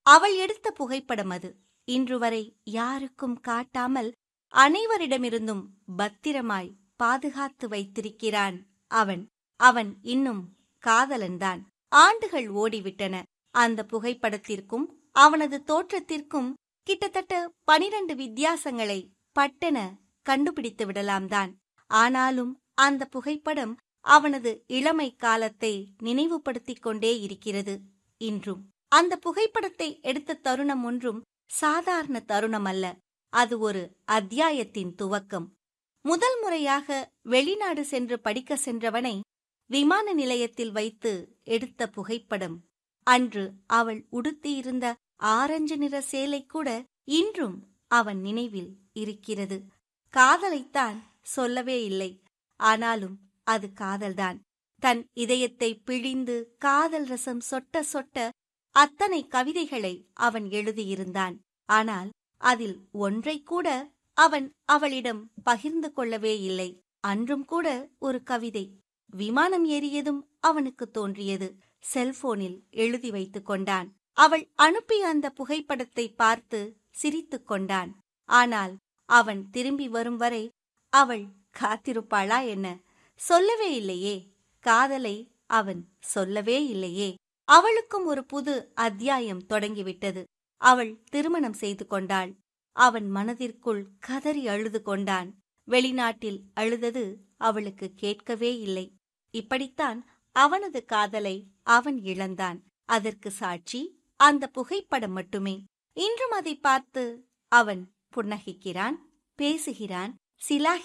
அவள் எடுத்த புகைப்படம் அது இன்று வரை யாருக்கும் காட்டாமல் அனைவரிடமிருந்தும் பத்திரமாய் பாதுகாத்து வைத்திருக்கிறான் அவன் அவன் இன்னும் காதலன்தான் ஆண்டுகள் ஓடிவிட்டன அந்த புகைப்படத்திற்கும் அவனது தோற்றத்திற்கும் கிட்டத்தட்ட பனிரண்டு வித்தியாசங்களை பட்டென கண்டுபிடித்து விடலாம்தான் ஆனாலும் அந்த புகைப்படம் அவனது இளமை காலத்தை நினைவுபடுத்திக் கொண்டே இருக்கிறது இன்றும் அந்த புகைப்படத்தை எடுத்த தருணம் ஒன்றும் சாதாரண தருணம் அல்ல அது ஒரு அத்தியாயத்தின் துவக்கம் முதல் முறையாக வெளிநாடு சென்று படிக்க சென்றவனை விமான நிலையத்தில் வைத்து எடுத்த புகைப்படம் அன்று அவள் உடுத்தியிருந்த ஆரஞ்சு நிற சேலை கூட இன்றும் அவன் நினைவில் இருக்கிறது காதலைத்தான் சொல்லவே இல்லை ஆனாலும் அது காதல்தான் தன் இதயத்தை பிழிந்து காதல் ரசம் சொட்ட சொட்ட அத்தனை கவிதைகளை அவன் எழுதியிருந்தான் ஆனால் அதில் ஒன்றை கூட அவன் அவளிடம் பகிர்ந்து கொள்ளவே இல்லை அன்றும் கூட ஒரு கவிதை விமானம் ஏறியதும் அவனுக்கு தோன்றியது செல்போனில் எழுதி வைத்துக் கொண்டான் அவள் அனுப்பிய அந்த புகைப்படத்தை பார்த்து சிரித்துக் கொண்டான் ஆனால் அவன் திரும்பி வரும் வரை அவள் காத்திருப்பாளா என்ன சொல்லவே இல்லையே காதலை அவன் சொல்லவே இல்லையே அவளுக்கும் ஒரு புது அத்தியாயம் தொடங்கிவிட்டது அவள் திருமணம் செய்து கொண்டாள் அவன் மனதிற்குள் கதறி அழுது கொண்டான் வெளிநாட்டில் அழுதது அவளுக்கு கேட்கவே இல்லை இப்படித்தான் அவனது காதலை அவன் இழந்தான் அதற்கு சாட்சி அந்த புகைப்படம் மட்டுமே இன்றும் அதை பார்த்து அவன் புன்னகிக்கிறான் பேசுகிறான் சிலாகி